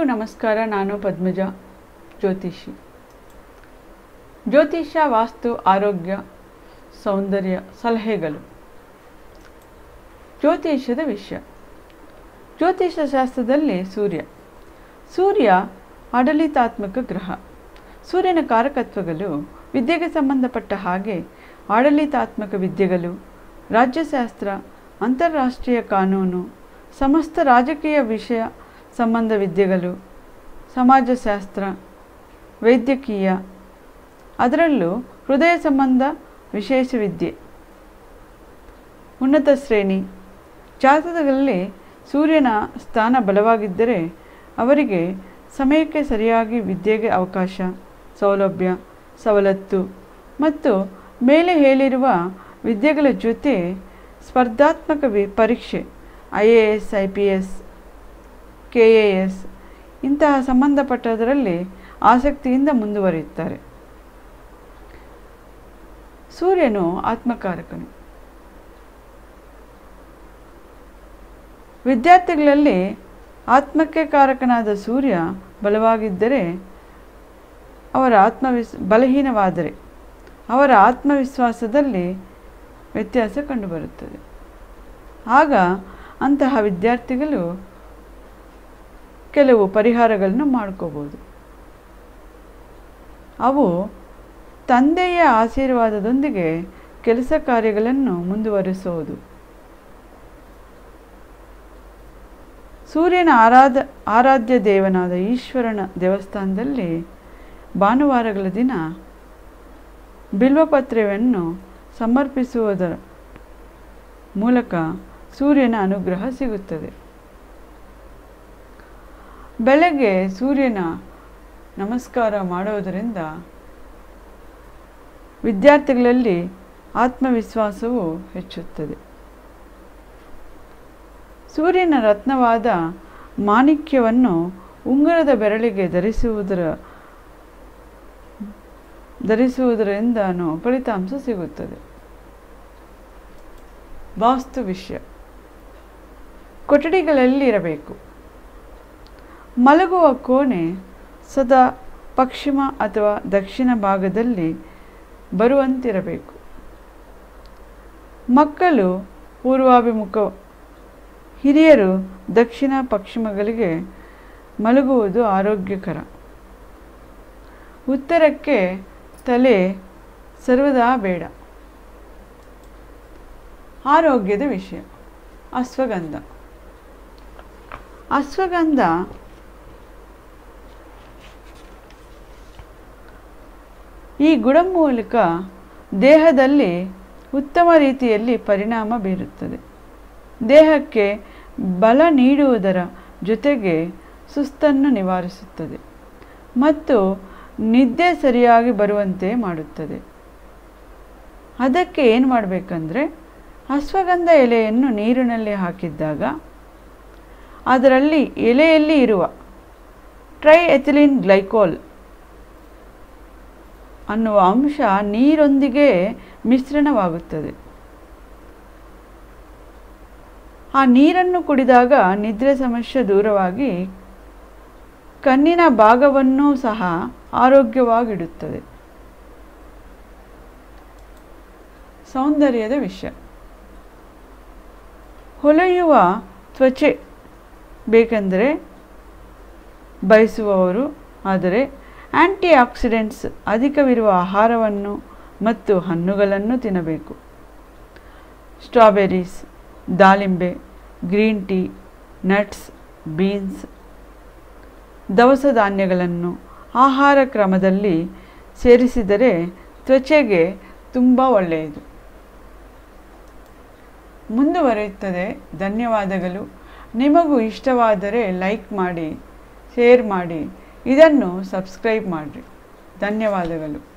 ಎಲ್ಲರಿಗೂ ನಮಸ್ಕಾರ ನಾನು ಪದ್ಮಜ ಜ್ಯೋತಿಷಿ ಜ್ಯೋತಿಷ್ಯ ವಾಸ್ತು ಆರೋಗ್ಯ ಸೌಂದರ್ಯ ಸಲಹೆಗಳು ಜ್ಯೋತಿಷ್ಯದ ವಿಷಯ ಜ್ಯೋತಿಷ್ಯ ಶಾಸ್ತ್ರದಲ್ಲಿ ಸೂರ್ಯ ಸೂರ್ಯ ಆಡಳಿತಾತ್ಮಕ ಗ್ರಹ ಸೂರ್ಯನ ಕಾರಕತ್ವಗಳು ವಿದ್ಯೆಗೆ ಸಂಬಂಧಪಟ್ಟ ಹಾಗೆ ಆಡಳಿತಾತ್ಮಕ ವಿದ್ಯೆಗಳು ರಾಜ್ಯಶಾಸ್ತ್ರ ಅಂತಾರಾಷ್ಟ್ರೀಯ ಕಾನೂನು ಸಮಸ್ತ ರಾಜಕೀಯ ವಿಷಯ ಸಂಬಂಧ ವಿದ್ಯೆಗಳು ಸಮಾಜಶಾಸ್ತ್ರ ವೈದ್ಯಕೀಯ ಅದರಲ್ಲೂ ಹೃದಯ ಸಂಬಂಧ ವಿಶೇಷ ವಿದ್ಯೆ ಉನ್ನತ ಶ್ರೇಣಿ ಜಾತಕದಲ್ಲಿ ಸೂರ್ಯನ ಸ್ಥಾನ ಬಲವಾಗಿದ್ದರೆ ಅವರಿಗೆ ಸಮಯಕ್ಕೆ ಸರಿಯಾಗಿ ವಿದ್ಯೆಗೆ ಅವಕಾಶ ಸೌಲಭ್ಯ ಸವಲತ್ತು ಮತ್ತು ಮೇಲೆ ಹೇಳಿರುವ ವಿದ್ಯೆಗಳ ಜೊತೆ ಸ್ಪರ್ಧಾತ್ಮಕ ವಿ ಪರೀಕ್ಷೆ I A S I P S K A S ಇಂತಹ ಸಂಬಂಧಪಟ್ಟದರಲ್ಲಿ ಆಸಕ್ತಿಯಿಂದ ಮುಂದುವರಿಯುತ್ತಾರೆ ಸೂರ್ಯನು ಆತ್ಮಕಾರಕನು ವಿದ್ಯಾರ್ಥಿಗಳಲ್ಲಿ ಆತ್ಮಕ್ಕೆ ಕಾರಕನಾದ ಸೂರ್ಯ ಬಲವಾಗಿದ್ದರೆ ಅವರ ಆತ್ಮವಿಸ್ ಬಲಹೀನವಾದರೆ ಅವರ ಆತ್ಮವಿಶ್ವಾಸದಲ್ಲಿ ವ್ಯತ್ಯಾಸ ಕಂಡುಬರುತ್ತದೆ ಆಗ ಅಂತಹ ವಿದ್ಯಾರ್ಥಿಗಳು ಕೆಲವು ಪರಿಹಾರಗಳನ್ನು ಮಾಡ್ಕೋಬೋದು ಅವು ತಂದೆಯ ಆಶೀರ್ವಾದದೊಂದಿಗೆ ಕೆಲಸ ಕಾರ್ಯಗಳನ್ನು ಮುಂದುವರಿಸುವುದು ಸೂರ್ಯನ ಆರಾಧ ಆರಾಧ್ಯ ದೇವನಾದ ಈಶ್ವರನ ದೇವಸ್ಥಾನದಲ್ಲಿ ಭಾನುವಾರಗಳ ದಿನ ಬಿಲ್ವಪತ್ರೆಯನ್ನು ಸಮರ್ಪಿಸುವುದರ ಮೂಲಕ ಸೂರ್ಯನ ಅನುಗ್ರಹ ಸಿಗುತ್ತದೆ ಬೆಳಗ್ಗೆ ಸೂರ್ಯನ ನಮಸ್ಕಾರ ಮಾಡುವುದರಿಂದ ವಿದ್ಯಾರ್ಥಿಗಳಲ್ಲಿ ಆತ್ಮವಿಶ್ವಾಸವು ಹೆಚ್ಚುತ್ತದೆ ಸೂರ್ಯನ ರತ್ನವಾದ ಮಾಣಿಕ್ಯವನ್ನು ಉಂಗುರದ ಬೆರಳಿಗೆ ಧರಿಸುವುದರ ಧರಿಸುವುದರಿಂದನೂ ಫಲಿತಾಂಶ ಸಿಗುತ್ತದೆ ವಾಸ್ತು ವಿಷಯ ಕೊಠಡಿಗಳಲ್ಲಿ ಇರಬೇಕು ಮಲಗುವ ಕೋಣೆ ಸದಾ ಪಶ್ಚಿಮ ಅಥವಾ ದಕ್ಷಿಣ ಭಾಗದಲ್ಲಿ ಬರುವಂತಿರಬೇಕು ಮಕ್ಕಳು ಪೂರ್ವಾಭಿಮುಖ ಹಿರಿಯರು ದಕ್ಷಿಣ ಪಶ್ಚಿಮಗಳಿಗೆ ಮಲಗುವುದು ಆರೋಗ್ಯಕರ ಉತ್ತರಕ್ಕೆ ತಲೆ ಸರ್ವದಾ ಬೇಡ ಆರೋಗ್ಯದ ವಿಷಯ ಅಶ್ವಗಂಧ ಅಶ್ವಗಂಧ ಈ ಗುಡಮೂಲಿಕ ದೇಹದಲ್ಲಿ ಉತ್ತಮ ರೀತಿಯಲ್ಲಿ ಪರಿಣಾಮ ಬೀರುತ್ತದೆ ದೇಹಕ್ಕೆ ಬಲ ನೀಡುವುದರ ಜೊತೆಗೆ ಸುಸ್ತನ್ನು ನಿವಾರಿಸುತ್ತದೆ ಮತ್ತು ನಿದ್ದೆ ಸರಿಯಾಗಿ ಬರುವಂತೆ ಮಾಡುತ್ತದೆ ಅದಕ್ಕೆ ಏನು ಮಾಡಬೇಕಂದ್ರೆ ಅಶ್ವಗಂಧ ಎಲೆಯನ್ನು ನೀರಿನಲ್ಲಿ ಹಾಕಿದ್ದಾಗ ಅದರಲ್ಲಿ ಎಲೆಯಲ್ಲಿ ಇರುವ ಟ್ರೈ ಎಥಿಲಿನ್ ಗ್ಲೈಕೋಲ್ ಅನ್ನುವ ಅಂಶ ನೀರೊಂದಿಗೆ ಮಿಶ್ರಣವಾಗುತ್ತದೆ ಆ ನೀರನ್ನು ಕುಡಿದಾಗ ನಿದ್ರೆ ಸಮಸ್ಯೆ ದೂರವಾಗಿ ಕಣ್ಣಿನ ಭಾಗವನ್ನೂ ಸಹ ಆರೋಗ್ಯವಾಗಿಡುತ್ತದೆ ಸೌಂದರ್ಯದ ವಿಷಯ ಹೊಳೆಯುವ ತ್ವಚೆ ಬೇಕೆಂದರೆ ಬಯಸುವವರು ಆದರೆ ಆ್ಯಂಟಿ ಆಕ್ಸಿಡೆಂಟ್ಸ್ ಅಧಿಕವಿರುವ ಆಹಾರವನ್ನು ಮತ್ತು ಹಣ್ಣುಗಳನ್ನು ತಿನ್ನಬೇಕು ಸ್ಟ್ರಾಬೆರೀಸ್ ದಾಳಿಂಬೆ ಗ್ರೀನ್ ಟೀ ನಟ್ಸ್ ಬೀನ್ಸ್ ದವಸ ಧಾನ್ಯಗಳನ್ನು ಆಹಾರ ಕ್ರಮದಲ್ಲಿ ಸೇರಿಸಿದರೆ ತ್ವಚೆಗೆ ತುಂಬ ಒಳ್ಳೆಯದು ಮುಂದುವರಿಯುತ್ತದೆ ಧನ್ಯವಾದಗಳು ನಿಮಗೂ ಇಷ್ಟವಾದರೆ ಲೈಕ್ ಮಾಡಿ ಶೇರ್ ಮಾಡಿ ಇದನ್ನು ಸಬ್ಸ್ಕ್ರೈಬ್ ಮಾಡಿರಿ ಧನ್ಯವಾದಗಳು